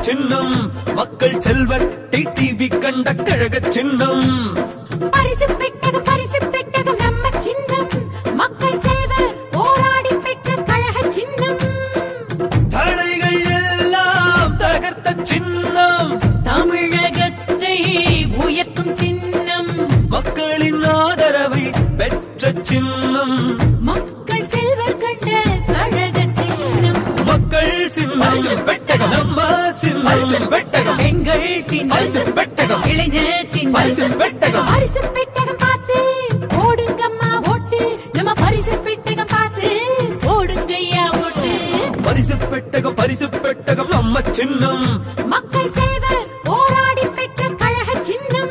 சின்னம் மக்கள் செல்வர் டிடிவி கண்ட கழக சின்னம் பரிசு பெட்டகம் பரிசு பெட்டகம் நம்ம சின்னம் மக்கள் சேவை போராடி பெற்ற கழக சின்னம் தடைகள் எல்லாம் தகர்த்த சின்னம் தமிழகத்தை உயர்த்தும் சின்னம் மக்களின் ஆதரவை பெற்ற சின்னம் மக்கள் செல்வர் கண்ட கழக சின்னம் மக்கள் சின்னம் பெட்டகம் நம்ம சின்னம் பெட்டகம் பெண்கள் சின்னம் பரிசு பெட்டகம். இளைஞர் சின்னம் பரிசு பெட்டகம். பரிசு பெட்டகம் பார்த்து ஓடுங்கம்மா ஓட்டு நம்ம பரிசு பெட்டகம் பார்த்து ஓடுங்கய்யா ஓட்டு பரிசு பெட்டகம் பரிசு பெட்டகம் நம்ம சின்னம் மக்கள் சேவை போராடி பெற்ற கழக சின்னம்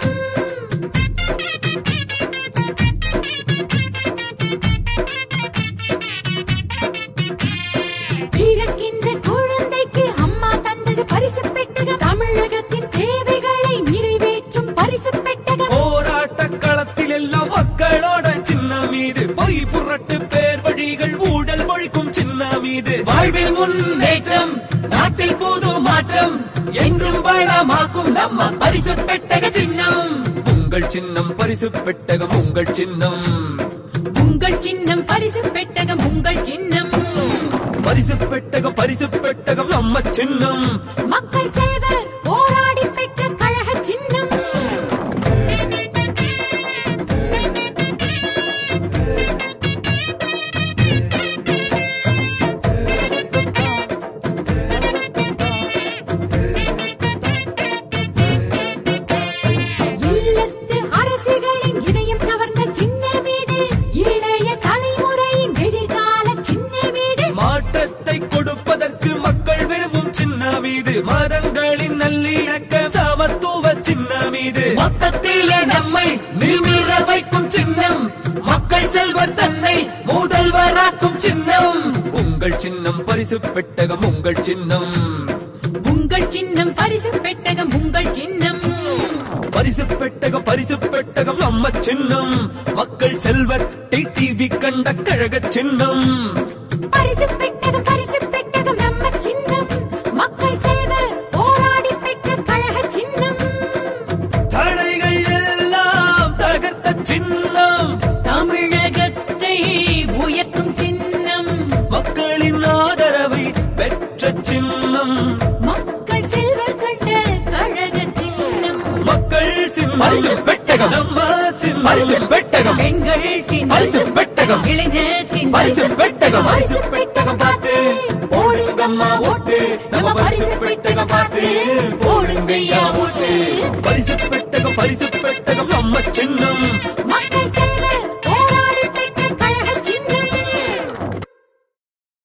பிறக்கின்ற குழந்தைக்கு அம்மா தந்தது பரிசு பெட்டகம் தமிழகத்தின் தேவைகளை நிறைவேற்றும் பரிசு பெட்டகம் போராட்ட களத்தில் எல்லாம் மக்களோட சின்ன மீது பொய் புரட்டு பேர் வழிகள் ஊழல் ஒழிக்கும் சின்ன மீது வாழ்வில் முன்னேற்றம் நாட்டில் புது மாற்றம் என்றும் வளமாக்கும் நம்ம பரிசு பெட்டக சின்னம் உங்கள் சின்னம் பரிசு பெட்டகம் உங்கள் சின்னம் உங்கள் சின்னம் பரிசு பெட்டகம் உங்கள் சின்னம் பரிசு பெட்டகம் பரிசு பெட்டகம் நம்ம சின்னம் மக்கள் சேவை போராடி பெற்ற கழக சின்னம் இல்லத்து அரசுகளின் இதயம் கவர்ந்த சின்ன வீடு இளைய தலைமுறையின் எதிர்கால சின்ன வீடு மாற்றத்தை கொடுப்பதற்கு மக்கள் விரும்பும் சின்ன மீது மதங்களின் நல்லிணக்க சமத்துவ சின்ன மீது மொத்தத்திலே நம்மை நிமிர வைக்கும் சின்னம் மக்கள் செல்வர் தன்னை முதல்வராக்கும் சின்னம் உங்கள் சின்னம் பரிசு பெட்டகம் உங்கள் சின்னம் உங்கள் சின்னம் பரிசு பெட்டகம் உங்கள் சின்னம் பரிசு பெட்டகம் பரிசு பெட்டகம் நம்ம சின்னம் மக்கள் செல்வர் டிடிவி கண்ட கழக சின்னம் பரிசு பெட்டகம் பரிசு பெட்டகம் நம்ம சின்னம் மக்கள் சேவை போராடி பெற்ற கழக சின்னம் தடைகள் எல்லாம் தகர்த்த சின்னம் தமிழகத்தை உயர்த்தும் சின்னம் மக்களின் ஆதரவை பெற்ற சின்னம் மக்கள் செல்வர் கண்ட கழக சின்னம் மக்கள் சின்னம் பரிசு பெட்டகம் நம்ம சின்னம் பரிசு பெட்டகம் பெண்கள் சின்னம் பரிசு பெட்டகம். இளைஞர் சின்னம் பரிசு பெட்டகம் பரிசு பெட்டகம் பார்த்து போடுங்கம்மா ஓட்டு நம்ம பரிசு பெட்டகம் பார்த்து போடுங்கய்யா ஓட்டு பரிசு பெட்டகம் பரிசு பெட்டகம் நம்ம சின்னம்